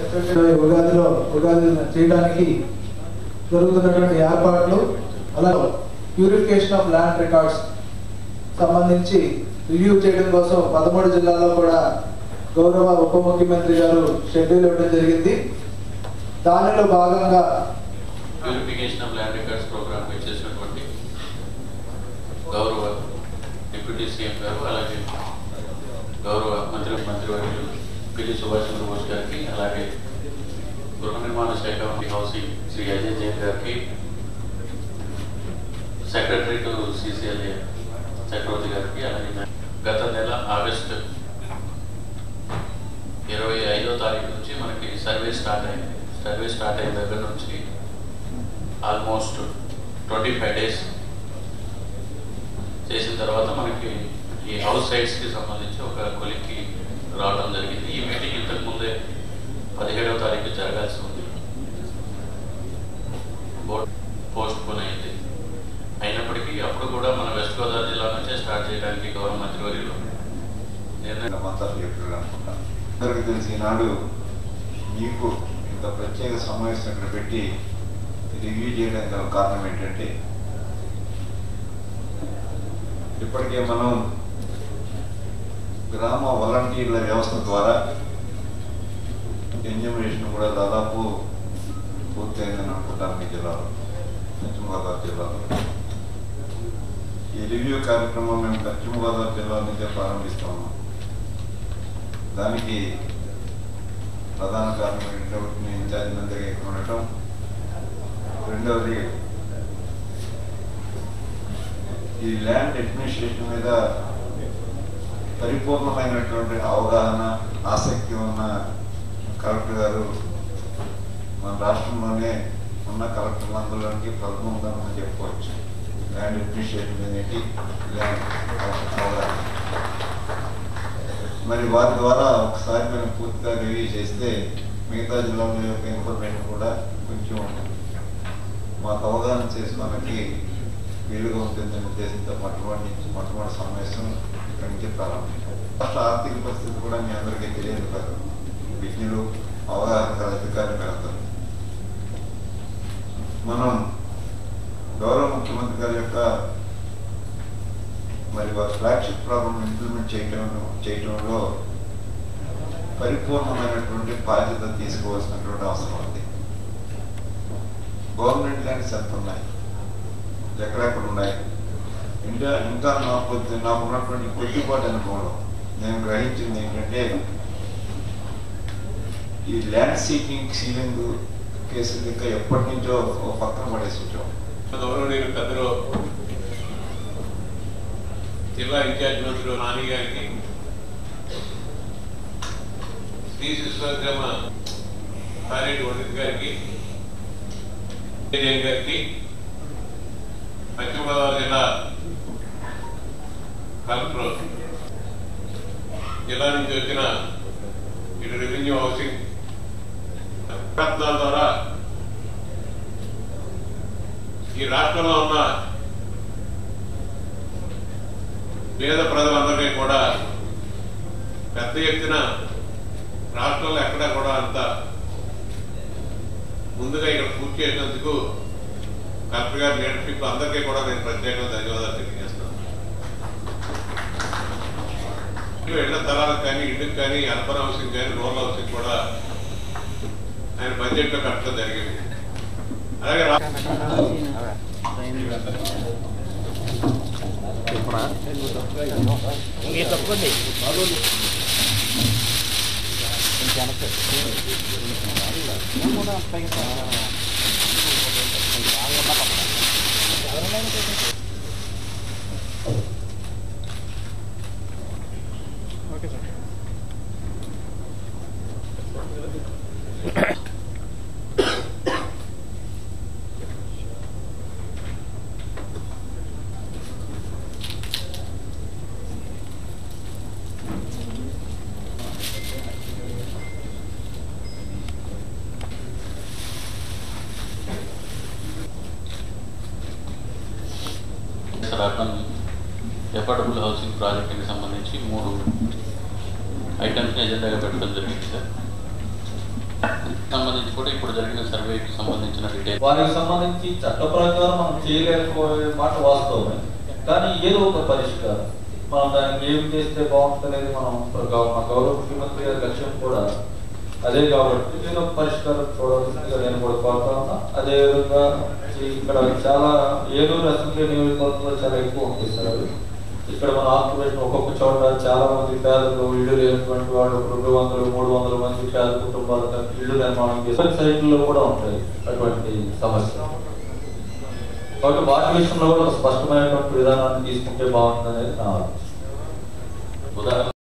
ఉగాదిలో ఉగాది చేయడానికి జరుగుతున్నటువంటి ఏర్పాట్లు అలాగే ప్యూరిఫికేషన్ ఆఫ్ ల్యాండ్ రికార్డ్స్ సంబంధించి రివ్యూ చేయడం కోసం పదమూడు జిల్లాల్లో కూడా గౌరవ ఉప ముఖ్యమంత్రి గారు షెడ్యూల్ ఇవ్వడం జరిగింది దానిలో భాగంగా purification of land records programme ఇచ్చేసినటువంటి గౌరవ డిప్యూటీ సీఎం గారు అలాగే గౌరవ మంత్రి మంత్రివర్యులు పిల్లి సుభాష్ చంద్రబోస్ గారికి అలాగే గృహ నిర్మాణ శాఖ మంత్రి హౌసింగ్ శ్రీ అజయ్ జైన్ గారికి సెక్రటరీ టు సిసిఎల్ఏ చక్రవర్తి గారికి అలాగే గత నెల ఆగస్టు ఇరవై ఐదో తారీఖు నుంచి మనకి సర్వే స్టార్ట్ అయింది సర్వే స్టార్ట్ అయిన దగ్గర నుంచి ఆల్మోస్ట్ ట్వంటీ ఫైవ్ డేస్ చేసిన తర్వాత మనకి ఈ హౌస్ సైట్స్కి సంబంధించి ఒక కొలిక్కి రావడం జరిగింది ఈ మీటింగ్ ఇంతకు ముందే పదిహేడవ తారీఖు జరగాల్సి ఉంది బోర్డ్ పోస్ట్ పోన్ అయింది అయినప్పటికీ అప్పుడు కూడా మన వెస్ట్ గోదావరి జిల్లా నుంచే స్టార్ట్ చేయడానికి గౌరవ మంత్రివర్యులు నిర్ణయం అంతా చెప్పారు అనుకుంటా అందరికీ తెలిసి ఈనాడు మీకు ఇంత ప్రత్యేక సమావేశం ఇక్కడ పెట్టి రివ్యూ చేయడానికి గల కారణం ఏంటంటే ఇప్పటికే మనం గ్రామ వాలంటీర్ల వ్యవస్థ ద్వారా ఎన్యూమరేషన్ కూడా దాదాపు పూర్తయిందని అనుకుంటాను మీ జిల్లాలో పశ్చిమ గోదావరి జిల్లాలో ఈ రివ్యూ కార్యక్రమం మేము పశ్చిమ గోదావరి జిల్లా నుంచే ప్రారంభిస్తాము దానికి ప్రధాన కారణం ఏంటంటే నేను ఇన్ఛార్జ్ మంత్రిగా ఇక్కడ ఉండటం రెండవది ఈ ల్యాండ్ అడ్మినిస్ట్రేషన్ మీద పరిపూర్ణమైనటువంటి అవగాహన ఆసక్తి ఉన్న కలెక్టర్ గారు మన రాష్ట్రంలోనే ఉన్న కలెక్టర్లందరిలోకి ప్రథమంగా చెప్పుకోవచ్చు ల్యాండ్ అడ్మినిస్ట్రేషన్ అనేది ల్యాండ్ అవగాహన మరి వారి ద్వారా ఒకసారి మనం పూర్తిగా రివ్యూ చేస్తే మిగతా జిల్లాల యొక్క ఇన్ఫర్మేషన్ కూడా కొంచెం మాకు అవగాహన చేసుకోవడానికి వీలుగా ఉంటుందనే ఉద్దేశంతో మొట్టమొదటి నుంచి మొట్టమొదటి సమావేశం ఇక్కడి నుంచి ప్రారంభించాం రాష్ట్ర ఆర్థిక పరిస్థితి కూడా మీ అందరికీ తెలియదు కాదు విజ్ఞులు అవగాహన గల అధికారులు అందరూ మనం గౌరవ ముఖ్యమంత్రి గారి యొక్క మరి వారి ఫ్లాగ్షిప్ ప్రోగ్రామ్ ఇంప్లిమెంట్ చేయటం చేయటంలో పరిపూర్ణమైనటువంటి బాధ్యత తీసుకోవాల్సినటువంటి అవసరం ఉంది గవర్నమెంట్ ల్యాండ్స్ ఎంత ఉన్నాయి ఎక్కడెక్కడ ఉన్నాయి ఇంకా ఇంకా నాకు నాకు ఉన్నటువంటి కొద్దిపాటు అనుభవంలో నేను గ్రహించింది ఏంటంటే ఈ ల్యాండ్ సీకింగ్ సీలింగ్ కేసులు ఇంకా ఎప్పటి నుంచో ఓ పక్కన పడేసి ఉంచాం గౌరవనీయులు పెద్దలు జిల్లా ఇన్ఛార్జ్ మంత్రులు నాని గారికి శ్రీ శిశుగ్రామ పారెడ్డి వండిత్ గారికి జయన్ గారికి పశ్చిమ గోదావరి జిల్లా కలెక్టర్ జిల్లా నుంచి వచ్చిన ఇటు రెవెన్యూ హౌసింగ్ ప్రయత్నాల ద్వారా ఈ రాష్ట్రంలో ఉన్న పేద ప్రజలందరికీ కూడా పెద్ద ఎత్తున రాష్ట్రంలో ఎక్కడా కూడా అంత ముందుగా ఇక్కడ పూర్తి చేసినందుకు కలెక్టర్ గారి లీడర్షిప్ అందరికీ కూడా నేను ప్రత్యేకంగా ధన్యవాదాలు తెలియజేస్తున్నాను ఇళ్ల స్థలాలకు కానీ ఇళ్ళకి కానీ అర్బన్ హౌసింగ్ కానీ రూరల్ హౌసింగ్ కూడా ఆయన బడ్జెట్ లో కట్టడం జరిగింది అలాగే రా- సార్ అర్బన్ ఎఫోర్డబుల్ హౌసింగ్ ప్రాజెక్ట్కి సంబంధించి మూడు ఐటమ్స్ని ఎజెండాగా పెట్టడం జరిగింది సార్ సంబంధించి కూడా ఇప్పుడు జరిగిన సర్వేకి సంబంధించిన డీటెయిల్ వారికి సంబంధించి చట్ట ప్రకారం మనం చేయలేకపోయే మాట వాస్తవమే కానీ ఏదో ఒక పరిష్కారం మనం దానికి ఏం చేస్తే బాగుంటుంది అనేది మనం గౌ- మా గౌరవ ముఖ్యమంత్రి గారి లక్ష్యం కూడా అదే కాబట్టి ఏదో ఒక పరిష్కారం చూడవలసిందిగా నేను కూడా కోరుతా ఉన్నా అదే విధంగా ఈ- ఇక్కడ చాలా ఏలూరు అసెంబ్లీ నియోజకవర్గంలో చాలా ఎక్కువ ఉంటుంది సార్ అవి ఇక్కడ మన ఆక్యుపేషన్ ఒక్కొక్క చోట చాలా మంది పేదలు ఇల్లు లేనటువంటి వాళ్ళు ఒక రెండు వందలు మూడు వందల మంది పేద కుటుంబాలకు ఇల్లు నిర్మాణం చేసే సైట్లలో కూడా ఉంటాయి అటువంటి సమస్య కాబట్టి వాటి విషయంలో కూడా ఒక స్పష్టమైనటువంటి విధానాన్ని తీసుకుంటే బాగుంటుంది అనేది నా ఆలోచన ఉదాహరణ